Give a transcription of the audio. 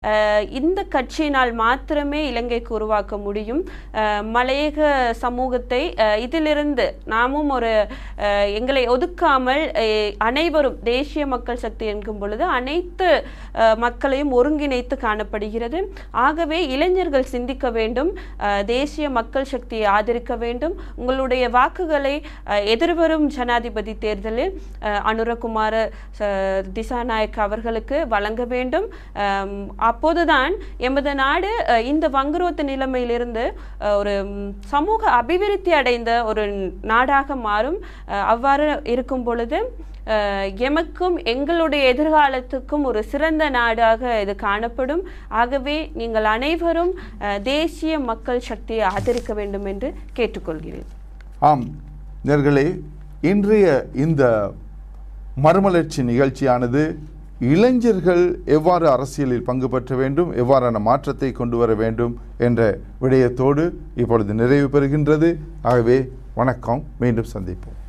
அஹ், இந்த கட்சியினால் மாத்திரமே இலங்கைக்கு உருவாக்க முடியும் அஹ், மலையக சமூகத்தை அஹ், இதிலிருந்து நாமும் ஒரு அஹ், எங்களை ஒதுக்காமல் அஹ், அனைவரும் தேசிய மக்கள் சக்தி என்கும் பொழுது அனைத்து அஹ், மக்களையும் ஒருங்கிணைத்து காணப்படுகிறது ஆகவே இளைஞர்கள் சிந்திக்க வேண்டும் அஹ், தேசிய மக்கள் சக்தியை ஆதரிக்க வேண்டும் உங்களுடைய வாக்குகளை அஹ், எதிர்வரும் ஜனாதிபதி தேர்தலில் அஹ், அனுரகுமார ச- திசாநாயக் அவர்களுக்கு வழங்க வேண்டும் அம், அப்போதுதான் எமது நாடு அஹ், இந்த வங்குரோத்து நிலைமையிலிருந்து அஹ், ஒரு ம், சமூக அபிவிருத்தி அடைந்த ஒரு நாடாக மாறும் அஹ், அவ்வாறு இருக்கும் பொழுது அஹ், எமக்கும் எங்களுடைய எதிர்காலத்துக்கும் ஒரு சிறந்த நாடாக இது காணப்படும் ஆகவே நீங்கள் அனைவரும் அஹ், தேசிய மக்கள் சக்தியை ஆதரிக்க வேண்டும் என்று கேட்டுக்கொள்கிறேன் ஆம் நேர்களே இன்றைய இந்த மறுமலர்ச்சி நிகழ்ச்சியானது இளைஞர்கள் எவ்வாறு அரசியலில் பங்கு பெற்ற வேண்டும் எவ்வாறான மாற்றத்தை கொண்டு வர வேண்டும் என்ற விடயத்தோடு இப்பொழுது நிறைவு பெறுகின்றது ஆகவே வணக்கம் மீண்டும் சந்திப்போம்